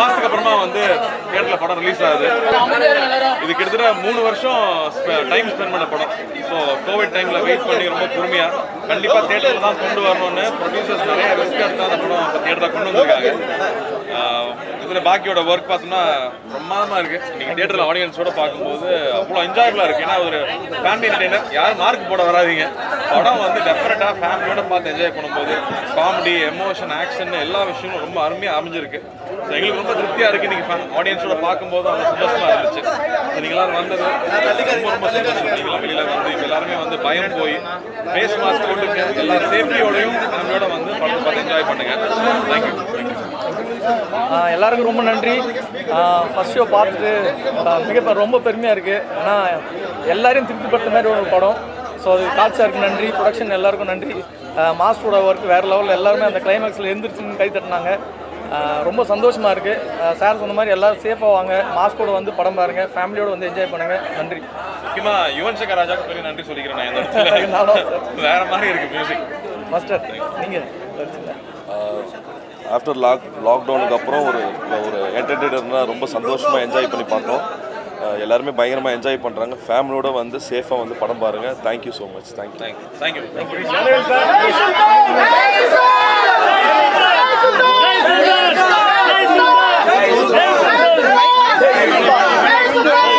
மாசத்துக்கு அப்புறமா வந்து தியேட்டர்ல படம் ரிலீஸ் ஆகுது இது கிட்டத்தட்ட மூணு வருஷம் டைம் ஸ்பெண்ட் பண்ண படம் ஸோ கோவிட் டைம்ல வெயிட் பண்ணி ரொம்ப பொறுமையா கண்டிப்பா தியேட்டர்ல தான் கொண்டு வரணும்னு ப்ரொடியூசர்ஸ் நிறைய ரிஸ்க் எடுத்து அந்த படம் இப்போ தியேட்டர்ல கொண்டு வந்திருக்காங்க ஆஹ் இதுல பாக்கியோட ஒர்க் பார்த்தோம்னா பிரமாதமா இருக்கு நீங்க தியேட்டர்ல ஆடியன்ஸோட பார்க்கும்போது அவ்வளோ என்ஜாயபிளா இருக்கு ஏன்னா ஒரு ஃபேமிலி என்டர்டைனர் யாரும் மார்க் போட வராதீங்க படம் வந்து டெஃபினட்டா ஃபேமிலியோட பார்த்து என்ஜாய் பண்ணும்போது காமெடி எமோஷன் ஆக்ஷன் எல்லா விஷயமும் ரொம்ப அருமையா அமைஞ்சிருக்கு So எங்களுக்கு ரொம்ப திருப்தியா இருக்கு நீங்க ஆடியன்ஸோட பார்க்கும்போது அவ்வளோ சந்தோஷமா இருந்துச்சு So நீங்க எல்லாரும் வந்தது ரொம்ப ரொம்ப சந்தோஷம் நீங்க வெளியில வந்து இப்ப எல்லாருமே வந்து பயம் போய் ஃபேஸ் மாஸ்க் போட்டு எல்லா சேஃப்டியோடையும் ஃபேமிலியோட வந்து படத்தை பார்த்து என்ஜாய் பண்ணுங்க தேங்க்யூ ஆஹ் எல்லாருக்கும் ரொம்ப நன்றி ஃபர்ஸ்ட் ஷோ பார்த்துட்டு ஆஹ் மிக ரொம்ப பெருமையாக இருக்குது ஏன்னா எல்லாரையும் திருப்திப்படுத்த மாதிரி ஒரு படம் ஸோ அது கால் சாருக்கு நன்றி ப்ரொடக்ஷன் எல்லாருக்கும் நன்றி மாஸ்டரோட ஒர்க் வேறு லெவலில் எல்லாருமே அந்த கிளைமேக்ஸில் எந்திரிச்சுன்னு கை தட்டினாங்க ஆஹ் ரொம்ப சந்தோஷமாக இருக்குது சார் சொன்ன மாதிரி எல்லாரும் சேஃபாக வாங்க மாஸ்கோட வந்து படம் பாருங்கள் ஃபேமிலியோட வந்து என்ஜாய் பண்ணுங்கள் நன்றி முக்கியமா யுவன் சங்கர் ராஜாக்கு பெரிய நன்றி சொல்லிக்கிறேன் நான் இந்த இடத்துல நானும் வேற மாதிரி இருக்கு மியூசிக் மாஸ்டர் நீங்கள் ஆஃப்டர் லாக் லாக்டவுனுக்கு அப்புறம் ஒரு ஒரு என்டர்டெய்னர்னா ரொம்ப சந்தோஷமாக என்ஜாய் பண்ணி பார்த்தோம் அஹ் எல்லாருமே பயங்கரமாக என்ஜாய் பண்ணுறாங்க ஃபேமிலியோட வந்து சேஃபாக வந்து படம் பாருங்கள் thank you so much thank you thank you thank you Nice one! Nice one! Nice one!